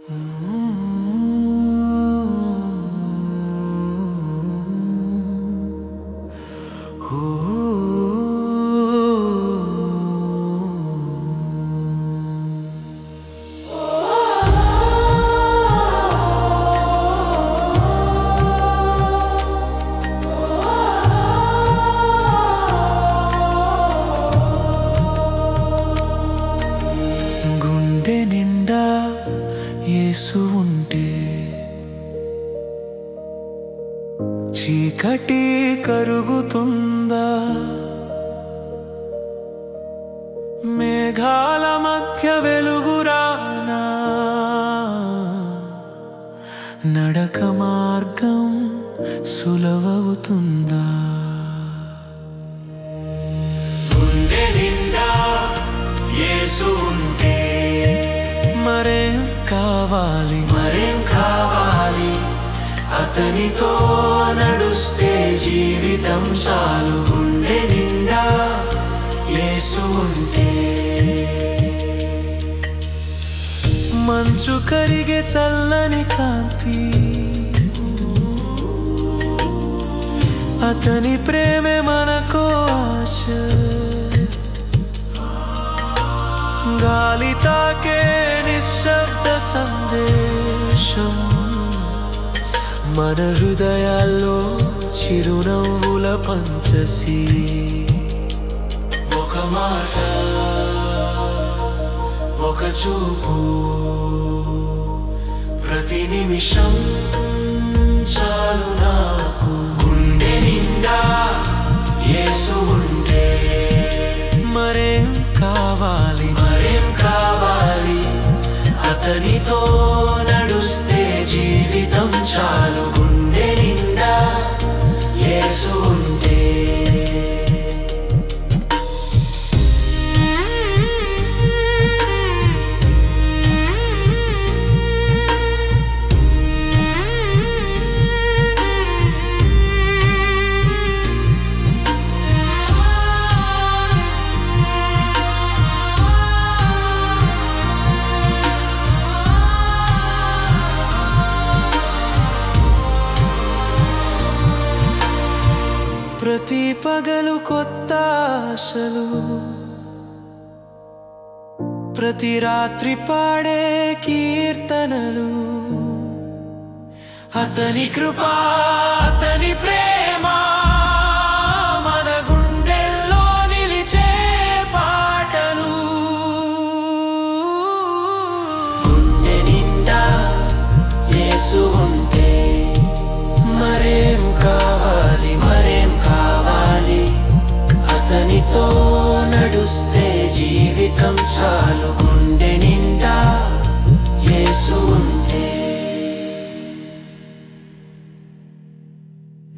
గుండె నిండా యేసు ఉంటే చీకటి కరుగుతుందా మేఘాల మధ్య వెలుగురానా నడక మార్గం సులవవుతుందా గుండె నిండా యేసు ఉంటే మరేం కావాలి మరేం కావాలి అతనితో నడుస్తే జీవితం చాలు గుండె నిండా యేసు ఉంటే మంచు కరిగే చల్లని కాంతి అతని ప్రేమే మనకో ఆశ గాలి తాకే నిశ్శబ్ద సందేశం మన హృదయాల్లో చిరునవ్వుల పంచసి ఒక మాట ఒక చూపు ప్రతి నిమిషం చాలు నాకు గుండె నిండా యేసు ఉంటే మరేం కావాలి మరేం కావాలి అతనితో నడుస్తే జీవితం చాలు గుండె నిండా యేసు ఉంటే ప్రతి పగలు కొత్త ఆశలు ప్రతి రాత్రి పాడే కీర్తనలు అతని కృపా అతని ప్రేమ మన గుండెల్లో నిలిచే పాటలు గుండె నిండా యేసు ఉంటే మరేం కావాలి మరేం కావాలి అతనితో నడుస్తే జీవితం చాలు గుండె నిండా